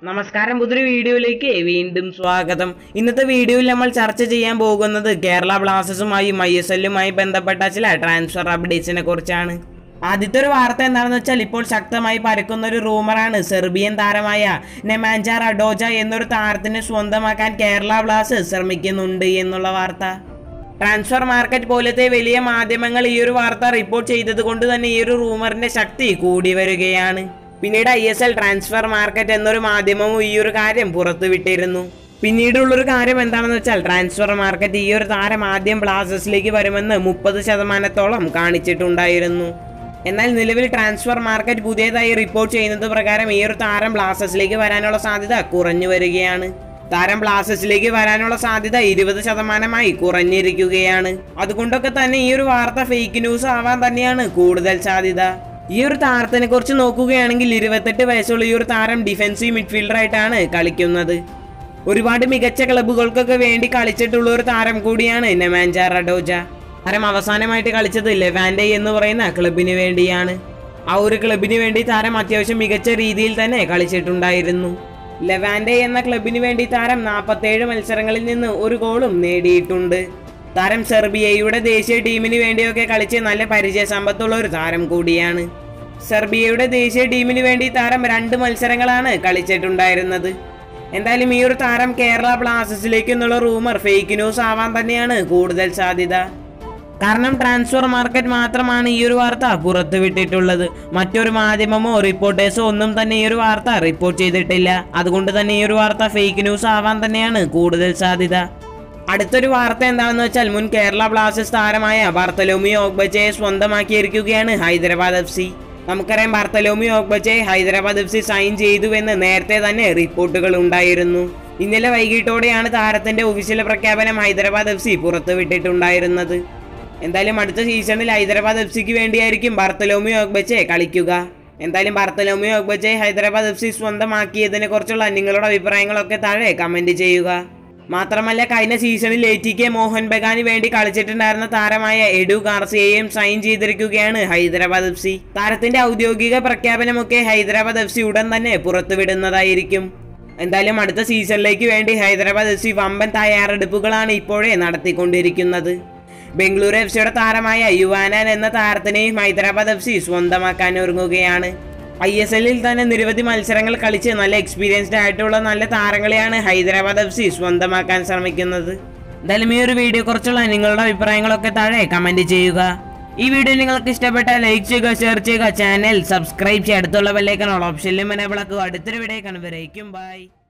നമസ്കാരം പുതിയൊരു വീഡിയോയിലേക്ക് വീണ്ടും സ്വാഗതം ഇന്നത്തെ വീഡിയോയിൽ നമ്മൾ ചർച്ച ചെയ്യാൻ പോകുന്നത് കേരള ബ്ലാസ്റ്റേഴ്സുമായും ഐ എസ് എല്ലുമായി ബന്ധപ്പെട്ട ചില ട്രാൻസ്ഫർ അപ്ഡേറ്റ്സിനെ കുറിച്ചാണ് ആദ്യത്തെ ഒരു വാർത്ത എന്താണെന്ന് വെച്ചാൽ ഇപ്പോൾ ശക്തമായി പരക്കുന്ന ഒരു റൂമറാണ് സെർബിയൻ താരമായ നെമാൻജ റഡോജ എന്നൊരു താരത്തിനെ സ്വന്തമാക്കാൻ കേരള ബ്ലാസ്റ്റേഴ്സ് ശ്രമിക്കുന്നുണ്ട് എന്നുള്ള വാർത്ത ട്രാൻസ്ഫർ മാർക്കറ്റ് പോലത്തെ വലിയ മാധ്യമങ്ങൾ ഈ ഒരു വാർത്ത റിപ്പോർട്ട് ചെയ്തത് കൊണ്ട് തന്നെ ഈ ഒരു റൂമറിന്റെ ശക്തി കൂടി വരികയാണ് പിന്നീട് I S L transfer market എന്നൊരു മാധ്യമവും ഈ ഒരു കാര്യം പുറത്തുവിട്ടിരുന്നു പിന്നീടുള്ളൊരു കാര്യം എന്താണെന്ന് വെച്ചാൽ ട്രാൻസ്ഫർ മാർക്കറ്റ് ഈ ഒരു താരം ആദ്യം ബ്ലാസ്റ്റേഴ്സിലേക്ക് വരുമെന്ന് മുപ്പത് ശതമാനത്തോളം കാണിച്ചിട്ടുണ്ടായിരുന്നു എന്നാൽ നിലവിൽ ട്രാൻസ്ഫർ മാർക്കറ്റ് പുതിയതായി റിപ്പോർട്ട് ചെയ്യുന്നത് പ്രകാരം ഈ ഒരു താരം ബ്ലാസ്റ്റേഴ്സിലേക്ക് വരാനുള്ള സാധ്യത കുറഞ്ഞു വരികയാണ് താരം ബ്ലാസ്റ്റേഴ്സിലേക്ക് വരാനുള്ള സാധ്യത ഇരുപത് ശതമാനമായി കുറഞ്ഞിരിക്കുകയാണ് അതുകൊണ്ടൊക്കെ തന്നെ ഈ ഒരു വാർത്ത ഫേക്ക് ന്യൂസ് ആവാൻ തന്നെയാണ് കൂടുതൽ സാധ്യത ഈ ഒരു താരത്തിനെ കുറിച്ച് നോക്കുകയാണെങ്കിൽ ഇരുപത്തെട്ട് വയസ്സുള്ള ഈ ഒരു താരം ഡിഫൻസീവ് മിഡ്ഫീൽഡർ ആയിട്ടാണ് കളിക്കുന്നത് ഒരുപാട് മികച്ച ക്ലബ്ബുകൾക്കൊക്കെ വേണ്ടി കളിച്ചിട്ടുള്ള ഒരു താരം കൂടിയാണ് നെമാൻജ റഡോജ താരം അവസാനമായിട്ട് കളിച്ചത് ലെവാൻഡെ എന്ന് പറയുന്ന ക്ലബിന് വേണ്ടിയാണ് ആ ഒരു ക്ലബിന് വേണ്ടി താരം അത്യാവശ്യം മികച്ച രീതിയിൽ തന്നെ കളിച്ചിട്ടുണ്ടായിരുന്നു ലെവാൻഡെ എന്ന ക്ലബിന് വേണ്ടി താരം നാൽപ്പത്തേഴ് മത്സരങ്ങളിൽ നിന്ന് ഒരു ഗോളും നേടിയിട്ടുണ്ട് താരം സെർബിയയുടെ ദേശീയ ടീമിന് വേണ്ടിയൊക്കെ കളിച്ച് നല്ല പരിചയ സമ്പത്തുള്ള ഒരു താരം കൂടിയാണ് സെർബിയയുടെ ദേശീയ ടീമിന് വേണ്ടി താരം രണ്ട് മത്സരങ്ങളാണ് കളിച്ചിട്ടുണ്ടായിരുന്നത് എന്തായാലും ഈ ഒരു താരം കേരള ബ്ലാസ്റ്റേഴ്സിലേക്ക് എന്നുള്ള റൂമർ ഫേക്ക് ന്യൂസ് ആവാൻ തന്നെയാണ് കൂടുതൽ സാധ്യത കാരണം ട്രാൻസ്ഫർ മാർക്കറ്റ് മാത്രമാണ് ഈ ഒരു വാർത്ത പുറത്തുവിട്ടിട്ടുള്ളത് മറ്റൊരു മാധ്യമമോ റിപ്പോർട്ടേഴ്സോ ഒന്നും തന്നെ ഈ ഒരു വാർത്ത റിപ്പോർട്ട് ചെയ്തിട്ടില്ല അതുകൊണ്ട് തന്നെ ഈ ഒരു വാർത്ത ഫേക്ക് ന്യൂസ് ആവാൻ തന്നെയാണ് കൂടുതൽ സാധ്യത അടുത്തൊരു വാർത്ത എന്താണെന്ന് വെച്ചാൽ മുൻ കേരള ബ്ലാസ്റ്റേഴ്സ് താരമായ ബർത്തലോമി ഓഗ്ബച്ചയെ സ്വന്തമാക്കിയിരിക്കുകയാണ് ഹൈദരാബാദ് എഫ് സി നമുക്കറിയാം ബർത്തലോമി ഓഗ്ബച്ചയെ ഹൈദരാബാദ് എഫ് സി സൈൻ ചെയ്തുവെന്ന് നേരത്തെ തന്നെ റിപ്പോർട്ടുകൾ ഉണ്ടായിരുന്നു ഇന്നലെ വൈകിട്ടോടെയാണ് താരത്തിന്റെ ഒഫീഷ്യൽ പ്രഖ്യാപനം ഹൈദരാബാദ് എഫ് സി പുറത്തുവിട്ടിട്ടുണ്ടായിരുന്നത് എന്തായാലും അടുത്ത സീസണിൽ ഹൈദരാബാദ് എഫ് സിക്ക് വേണ്ടിയായിരിക്കും ബർത്തലോമി ഓഗ്ബച്ചെ കളിക്കുക എന്തായാലും Bartholomew Ogbeche Hyderabad F C സ്വന്തമാക്കിയതിനെ കുറിച്ചുള്ള നിങ്ങളുടെ അഭിപ്രായങ്ങളൊക്കെ താഴെ കമന്റ് ചെയ്യുക മാത്രമല്ല കഴിഞ്ഞ സീസണിൽ എ ടി കെ മോഹൻ ബഗാന് വേണ്ടി കളിച്ചിട്ടുണ്ടായിരുന്ന താരമായ എഡു ഗാർസിയയും സൈൻ ചെയ്തിരിക്കുകയാണ് ഹൈദരാബാദ് എഫ് സി താരത്തിന്റെ ഔദ്യോഗിക പ്രഖ്യാപനമൊക്കെ ഹൈദരാബാദ് എഫ് സി ഉടൻ തന്നെ പുറത്തുവിടുന്നതായിരിക്കും എന്തായാലും അടുത്ത സീസണിലേക്ക് വേണ്ടി ഹൈദരാബാദ് എഫ് സി വമ്പൻ തയ്യാറെടുപ്പുകളാണ് ഇപ്പോഴേ നടത്തിക്കൊണ്ടിരിക്കുന്നത് ബംഗളൂരു എഫ് സിയുടെ താരമായ യുവാനാൻ എന്ന താരത്തിനെയും ഹൈദരാബാദ് എഫ് സി സ്വന്തമാക്കാൻ ഒരുങ്ങുകയാണ് ഐ എസ് എല്ലിൽ തന്നെ നിരവധി മത്സരങ്ങൾ കളിച്ച് നല്ല എക്സ്പീരിയൻസ്ഡ് ആയിട്ടുള്ള നല്ല താരങ്ങളെയാണ് ഹൈദരാബാദ് എഫ് സി സ്വന്തമാക്കാൻ ശ്രമിക്കുന്നത് എന്തായാലും ഈ ഒരു വീഡിയോ കുറിച്ചുള്ള നിങ്ങളുടെ അഭിപ്രായങ്ങളൊക്കെ താഴെ കമന്റ് ചെയ്യുക ഈ വീഡിയോ നിങ്ങൾക്ക് ഇഷ്ടപ്പെട്ടാൽ ലൈക്ക് ചെയ്യുക ഷെയർ ചെയ്യുക ചാനൽ സബ്സ്ക്രൈബ് ചെയ്യുക അടുത്തുള്ള ബെല്ലൈക്കൺ ഓപ്ഷനിലും എനേബിൾ ആക്കുക അടുത്തൊരു വീഡിയോ കാണുമ്പോഴേക്കും ബൈ